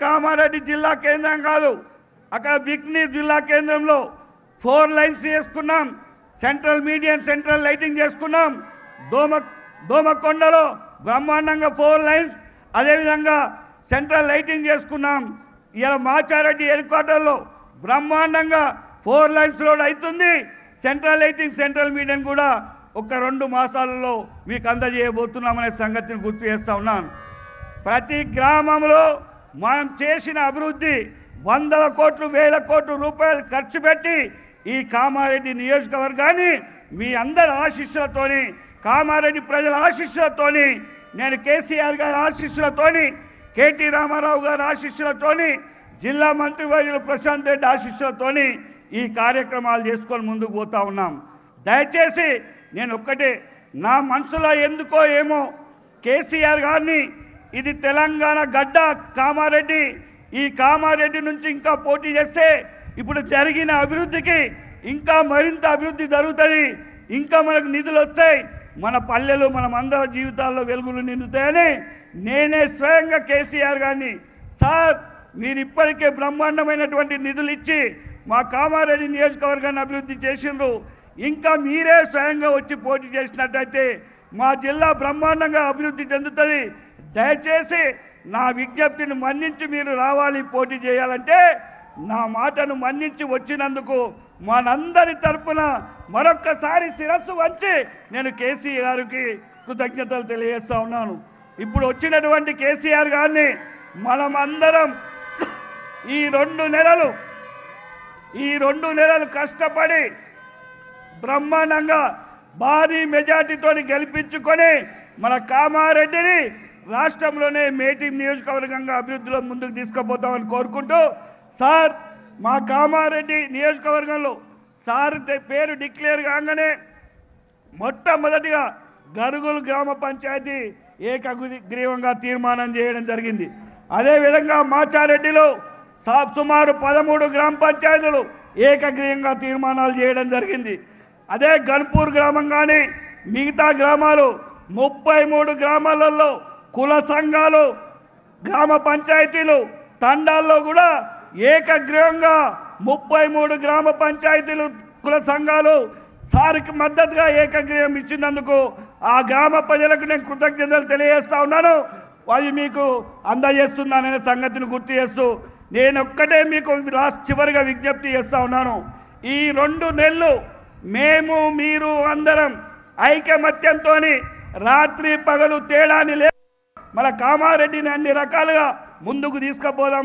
కామారెడ్డి జిల్లా కేంద్రం కాదు అక్కడ బిక్నీ జిల్లా కేంద్రంలో ఫోర్ లైన్స్ చేసుకున్నాం సెంట్రల్ మీడియం సెంట్రల్ లైటింగ్ చేసుకున్నాం దోమ దోమకొండలో బ్రహ్మాండంగా ఫోర్ లైన్స్ అదేవిధంగా సెంట్రల్ లైటింగ్ చేసుకున్నాం ఇలా మాచారెడ్డి హెడ్ క్వార్టర్లో బ్రహ్మాండంగా ఫోర్ లైన్స్ రోడ్ అవుతుంది సెంట్రల్ లైటింగ్ సెంట్రల్ మీడియం కూడా ఒక రెండు మాసాలలో మీకు అందజేయబోతున్నామనే సంగతిని గుర్తు చేస్తా ఉన్నాను ప్రతి గ్రామంలో మనం చేసిన అభివృద్ధి వందల కోట్లు వేల కోట్ల రూపాయలు ఖర్చు పెట్టి ఈ కామారెడ్డి నియోజకవర్గాన్ని మీ అందరి ఆశీస్సులతోని కామారెడ్డి ప్రజల ఆశీస్సులతోని నేను కేసీఆర్ గారి ఆశీస్సులతోని కేటీ రామారావు గారి ఆశీస్సులతోని జిల్లా మంత్రివర్యులు ప్రశాంత్ రెడ్డి ఆశీస్సులతోని ఈ కార్యక్రమాలు చేసుకొని ముందుకు పోతా ఉన్నాం దయచేసి నేను ఒక్కటే నా మనసులో ఎందుకో ఏమో కేసీఆర్ గారిని ఇది తెలంగాణ గడ్డ కామారెడ్డి ఈ కామారెడ్డి నుంచి ఇంకా పోటీ చేస్తే ఇప్పుడు జరిగిన అభివృద్ధికి ఇంకా మరింత అభివృద్ధి జరుగుతుంది ఇంకా మనకు నిధులు వస్తాయి మన పల్లెలు మన అందరి జీవితాల్లో వెలుగులు నిండుతాయని నేనే స్వయంగా కేసీఆర్ గారిని సార్ మీరు ఇప్పటికే బ్రహ్మాండమైనటువంటి నిధులు ఇచ్చి మా కామారెడ్డి నియోజకవర్గాన్ని అభివృద్ధి చేసిండ్రు ఇంకా మీరే స్వయంగా వచ్చి పోటీ చేసినట్టయితే మా జిల్లా బ్రహ్మాండంగా అభివృద్ధి చెందుతుంది దయచేసి నా విజ్ఞప్తిని మన్నించి మీరు రావాలి పోటీ చేయాలంటే నా మాటను మన్నించి వచ్చినందుకు మనందరి తరపున మరొక్కసారి శిరస్సు వంచి నేను కేసీఆర్ గారికి కృతజ్ఞతలు తెలియజేస్తా ఉన్నాను ఇప్పుడు వచ్చినటువంటి కేసీఆర్ గారిని మనమందరం ఈ రెండు నెలలు ఈ రెండు నెలలు కష్టపడి బ్రహ్మాండంగా భారీ మెజార్టీతో గెలిపించుకొని మన కామారెడ్డిని రాష్ట్రంలోనే మేటి నియోజకవర్గంగా అభివృద్ధిలో ముందుకు తీసుకుపోతామని కోరుకుంటూ సార్ మా కామారెడ్డి నియోజకవర్గంలో సార్ తే- పేరు డిక్లేర్ కాగానే మొట్టమొదటిగా గరుగులు గ్రామ పంచాయతీ ఏకగ్రీవంగా తీర్మానం చేయడం జరిగింది అదేవిధంగా మాచారెడ్డిలో సా- సుమారు పదమూడు గ్రామ పంచాయతీలు ఏకగ్రీవంగా తీర్మానాలు చేయడం జరిగింది అదే గన్పూర్ గ్రామం కానీ మిగతా గ్రామాలు ముప్పై మూడు గ్రామాలలో కుల సంఘాలు గ్రామ పంచాయతీలు తండాల్లో కూడా ఏకగ్రీవంగా ముప్పై మూడు గ్రామ పంచాయతీలు కుల సంఘాలు సార్కి మద్దతుగా ఏకగ్రీవం ఇచ్చినందుకు ఆ గ్రామ ప్రజలకు నేను కృతజ్ఞతలు తెలియజేస్తా ఉన్నాను అవి మీకు అందజేస్తున్నాననే సంగతిని గుర్తు చేస్తూ నేను ఒక్కటే మీకు లాస్ట్ చివరిగా విజ్ఞప్తి చేస్తా ఉన్నాను ఈ రెండు నెలలు మేము మీరు అందరం ఐకమత్యంతో రాత్రి పగలు తేడాని లే మన కామారెడ్డిని అన్ని రకాలుగా ముందుకు తీసుకుపోదాం